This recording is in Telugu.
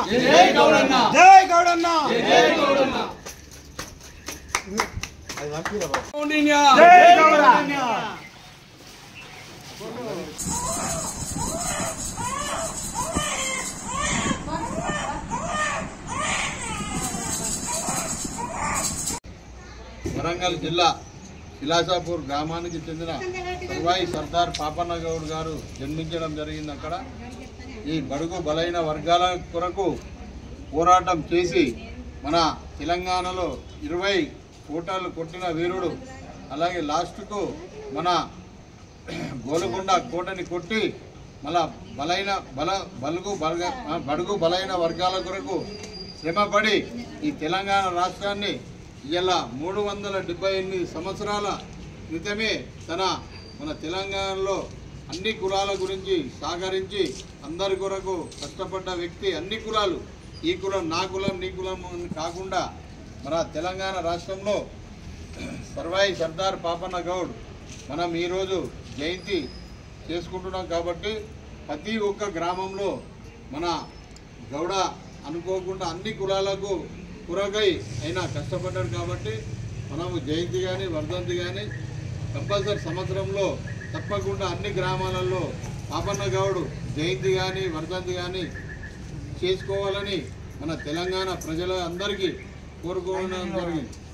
జై గౌడన్న జై గౌడన్న జై గౌడన్న కౌండిన్య జై గౌడన్న వరంగల్ జిల్లా శిలాసాపూర్ గ్రామానికి చెందిన సర్వాయి సర్దార్ పాపన్న గౌడ్ గారు జన్మించడం జరిగింది అక్కడ ఈ బడుగు బలైన వర్గాల కొరకు పోరాటం చేసి మన తెలంగాణలో ఇరవై కోటాలు కొట్టిన వీరుడు అలాగే లాస్ట్కు మన గోలుకొండ కోటని కొట్టి మళ్ళా బలైన బల బలుగు బలగ ఆ, బడుగు బలైన వర్గాల కొరకు శ్రమపడి ఈ తెలంగాణ రాష్ట్రాన్ని ఇలా మూడు వందల డెబ్బై ఎనిమిది సంవత్సరాల క్రితమే తన మన తెలంగాణలో అన్ని కులాల గురించి సహకరించి అందరి కొరకు కష్టపడ్డ వ్యక్తి అన్ని కులాలు ఈ కులం నా కులం నీ కులం అని కాకుండా మన తెలంగాణ రాష్ట్రంలో సర్వాయి సర్దార్ పాపన్న గౌడ్ మనం ఈరోజు జయంతి చేసుకుంటున్నాం కాబట్టి ప్రతి ఒక్క గ్రామంలో మన గౌడ అనుకోకుండా అన్ని కులాలకు కురగై అయినా కష్టపడ్డాడు కాబట్టి మనము జయంతి కానీ వర్ధంతి కానీ కంపల్సరీ సంవత్సరంలో తప్పకుండా అన్ని గ్రామాలలో పాపన్న గౌడు జయంతి కానీ వర్ధంతి కానీ చేసుకోవాలని మన తెలంగాణ ప్రజల అందరికీ కోరుకోవడం జరిగింది